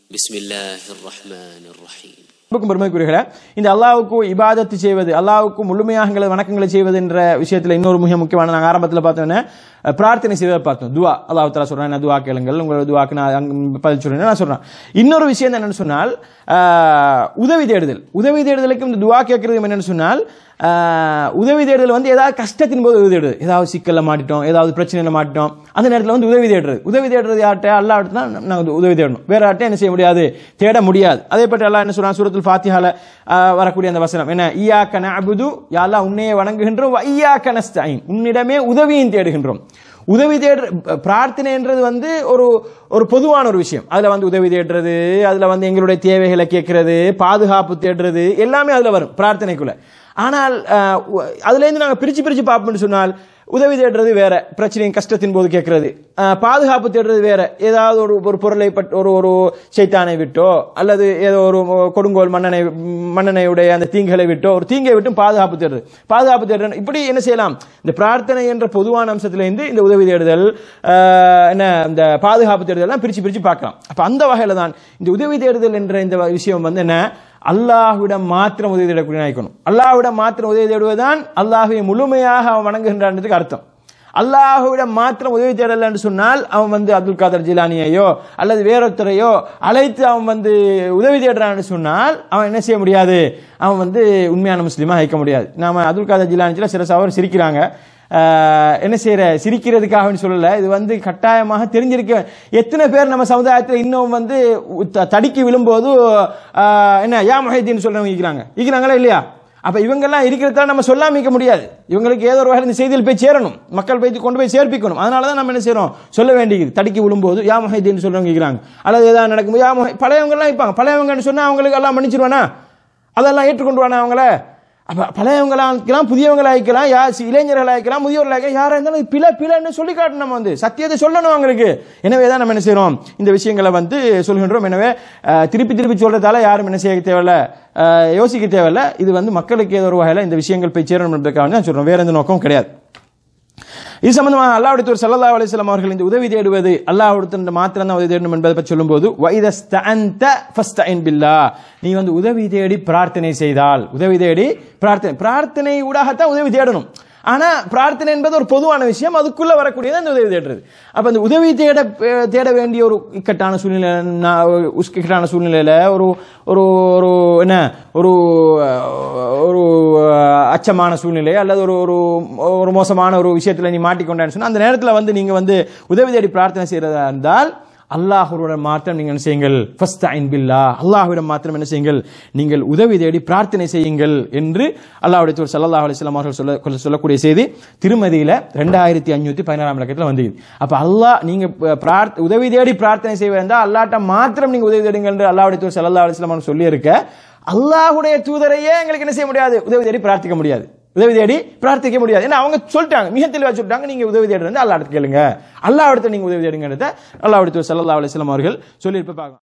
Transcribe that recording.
بسم الله الرحمن الرحيم அன்புக்கும் பெருமைக்குரியர்களே இந்த அல்லாஹ்வுக்கு இபாதத்து செய்வது அல்லாஹ்வுக்கு முழுமையாக எங்களை வணக்கங்களை செய்வது என்ற விஷயத்துல இன்னொரு மிக முக்கியமான நாங்கள் ஆரம்பத்தில் பார்த்தோன்னே அஹ், பிரார்த்தனை செய்வதை பார்த்தோம் துவா அல்லாஹ் தலா சொல்றேன் நான் துவா கேளுங்கள் உங்களோட துவாக்கு நான் அங்க பதில் சொல்றேன் நான் சொல்றேன் இன்னொரு விஷயம் என்னன்னு சொன்னால் அஹ், உதவி தேடுதல் உதவி தேடுதலுக்கு இந்த துவா கேட்கறது என்னன்னு சொன்னால் அஹ், உதவி தேடுதல் வந்து ஏதாவது கஷ்டத்தின் போது உதவி தேடுது ஏதாவது சிக்கல்ல மாட்டிட்டோம் ஏதாவது பிரச்சனையில மாட்டிட்டோம் அந்த நேரத்தில் வந்து உதவி தேடுறது உதவி தேடுறது யார்கிட்ட அல்லாஹ் தான் நாங்கள் உதவி தேடணும் வேற யார்கிட்ட என்ன செய்ய முடியாது தேட முடியாது அதே பற்றி அல்லாஹ் என்ன சொல்றான் சூரத்துல் ஃபாத்திஹால அஹ், வரக்கூடிய அந்த வசனம் என்ன ஈயாக்க நஅபுது யா அல்லாஹ் உன்னையே வணங்குகின்றோம் வ ஈயாக்க நஸ்தஈன் உன்னிடமே உதவியும் தேடுகின்றோம் உதவி தேடுற பிரார்த்தனைன்றது வந்து ஒரு ஒரு பொதுவான ஒரு விஷயம் அதுல வந்து உதவி தேடுறது அதுல வந்து எங்களுடைய தேவைகளை கேட்கறது பாதுகாப்பு தேடுறது எல்லாமே அதுல வரும் பிரார்த்தனைக்குள்ள ஆனால் அஹ், உ- அதுல இருந்து நாங்க பிரிச்சு பிரிச்சு பார்ப்போம்னு சொன்னால் உதவி தேடுறது வேற பிரச்சனையின் கஷ்டத்தின் போது கேட்கறது அஹ், பாதுகாப்பு தேடுறது வேற ஏதாவது ஒரு ஒரு பொருளை பட் ஒரு ஒரு சைத்தானை விட்டோ அல்லது ஏதோ ஒரு கொடுங்கோல் மன்னனை மன்னனையுடைய அந்த தீங்குகளை விட்டோ ஒரு தீங்கை விட்டும் பாதுகாப்பு தேடுறது பாதுகாப்பு தேடுறது இப்படி என்ன செய்யலாம் இந்த பிரார்த்தனை என்ற பொதுவான அம்சத்திலிருந்து இந்த உதவி தேடுதல் அஹ், என்ன இந்த பாதுகாப்பு தேடுதல் எல்லாம் பிரிச்சு பிரிச்சு பார்க்கலாம் அப்ப அந்த வகையில தான் இந்த உதவி தேடுதல் என்ற இந்த விஷயம் வந்து என்ன அல்லாஹ்விடம் மாத்திரம் உதவி தேடக்கூடிய இருக்கணும் அல்லாஹ்விடம் மாத்திரம் உதவி தேடுவதுதான் அல்லாஹ்வை முழுமையாக அவன் வணங்குகின்றான்றதுக்கு அர்த்தம் அல்லாஹ்விடம் மாத்திரம் உதவி தேடல என்று சொன்னால் அவன் வந்து அப்துல் காதர் ஜிலானியையோ அல்லது வேறொருத்தரையோ அழைத்து அவன் வந்து உதவி தேடுறான்னு சொன்னால் அவன் என்ன செய்ய முடியாது அவன் வந்து உண்மையான முஸ்லீமா வைக்க முடியாது நாம அப்துல் காதர் ஜிலானிச்சில் சில சவர் சிரிக்கிறாங்க ஆஹ் என்ன செய்யற சிரிக்கிறதுக்காக சொல்லல இது வந்து கட்டாயமாக தெரிஞ்சிருக்க எத்தனை பேர் நம்ம சமுதாயத்தில் இன்னும் வந்து த- தடுக்கி விழும்போது ஆஹ் என்ன யா மொஹிதீன் சொல்றவங்க இருக்கிறாங்க இருக்கிறாங்களா இல்லையா அப்ப இவங்கெல்லாம் இருக்கிறதால நம்ம சொல்லாம இருக்க முடியாது இவங்களுக்கு ஏதோ ஒரு வகையில் இந்த செய்தியில் போய் சேரணும் மக்கள் போய் கொண்டு போய் சேர்ப்பிக்கணும் அதனால தான் நம்ம என்ன செய்றோம் சொல்ல வேண்டியது தடுக்கி விழும்போது யா மொஹிதீன் சொல்றவங்க இருக்கிறாங்க அல்லது ஏதாவது நடக்கும்போது யா மொஹி பழையவங்க எல்லாம் இருப்பாங்க பழையவங்கன்னு சொன்னா அவங்களுக்கு எல்லாம் மன்னிச்சிருவானா அதெல்லாம் ஏற்றுக்கொண்டு வானா அவங்கள அப்ப பழையவங்களா இருக்கலாம் புதியவங்களா இருக்கலாம் யா சி- இளைஞர்களா இருக்கலாம் முதியோர்களா இருக்கலாம் யாரா இருந்தாலும் இது பிழை பிழைன்னு சொல்லி காட்டணும் நம்ம வந்து சத்தியத்தை சொல்லணும் அவங்களுக்கு எனவே தான் நம்ம என்ன செய்றோம் இந்த விஷயங்களை வந்து சொல்கின்றோம் எனவே அஹ், திருப்பி திருப்பி சொல்றதால யாரும் என்ன செய்ய தேவையில்ல அஹ், யோசிக்க தேவையில்ல இது வந்து மக்களுக்கு ஏதோ ஒரு வகையில் இந்த விஷயங்கள் போய் சேரணும் என்பதற்காக தான் சொல்றோம் வேற எந்த நோக்கம் கிடையாது இது சம்பந்தமாக அல்லாஹ்வுடைய தூதர் ஸல்லல்லாஹு அலைஹி வஸல்லம் அவர்கள் இந்த உதவி தேடுவது அல்லாஹ்வுடைய மாத்திரம் தான் உதவி தேடணும் என்பதை பற்றி சொல்லும்போது வைதஸ்தஅன்த ஃபஸ்தஇன் பில்லாஹ் நீ வந்து உதவி தேடி பிரார்த்தனை செய்தால் உதவி தேடி பிரார்த்தனை பிரார்த்தனை ஊடாகத்தான் உதவி தேடணும் ஆனா பிரார்த்தனை என்பது ஒரு பொதுவான விஷயம் அதுக்குள்ள வரக்கூடியது அந்த உதவி தேடுறது அப்ப அந்த உதவி தேட தேட வேண்டிய ஒரு இக்கட்டான சூழ்நிலை நான் ஒரு இக்கட்டான சூழ்நிலையில ஒரு ஒரு ஒரு என்ன ஒரு அஹ், ஒரு அஹ், அச்சமான சூழ்நிலை அல்லது ஒரு ஒரு ஒரு மோசமான ஒரு விஷயத்துல நீ மாட்டிக்கொண்டான்னு சொன்னா அந்த நேரத்துல வந்து நீங்க வந்து உதவி தேடி பிரார்த்தனை செய்யறதா இருந்தால் அல்லாஹுடன் மாத்திரம் நீங்கள் என்ன செய்யுங்கள் ஃபஸ்தஇன் பில்லா அல்லாஹ்விடம் மாத்திரம் என்ன செய்யுங்கள் நீங்கள் உதவி தேடி பிரார்த்தனை செய்யுங்கள் என்று அல்லாஹ்வுடைய தூதர் ஸல்லல்லாஹு அலைஹி வஸல்லம் அவர்கள் சொல்ல சொல்லக்கூடிய செய்தி திருமதியில ரெண்டாயிரத்தி அஞ்சூத்தி பதினாறாம் இலக்கத்தில் வந்தது அப்ப அல்லாஹ் நீங்க ப- பிரார்த்த உதவி தேடி பிரார்த்தனை செய்வதா அல்லாட்ட மாத்திரம் நீங்க உதவி தேடுங்கள் என்று அல்லாஹ்வுடைய தூதர் ஸல்லல்லாஹு அலைஹி வஸல்லம் அவர்கள் சொல்லி இருக்க அல்லாஹ்வுடைய தூதரையே எங்களுக்கு என்ன செய்ய முடியாது உதவி தேடி பிரார்த்திக்க முடியாது உதவி தேடி பிரார்த்திக்க முடியாது ஏன்னா அவங்க சொல்லிட்டாங்க மிக தெளிவா சொல்லிட்டாங்க நீங்க உதவி தேடுறது அல்லாஹ் கேளுங்க அல்லாஹ் நீங்க உதவி தேடுங்கிறத அல்லாஹ் ஸல்லல்லாஹு அலைஹி வஸல்லம் அவர்கள் சொல்லியிருப்ப பார்க்கலாம்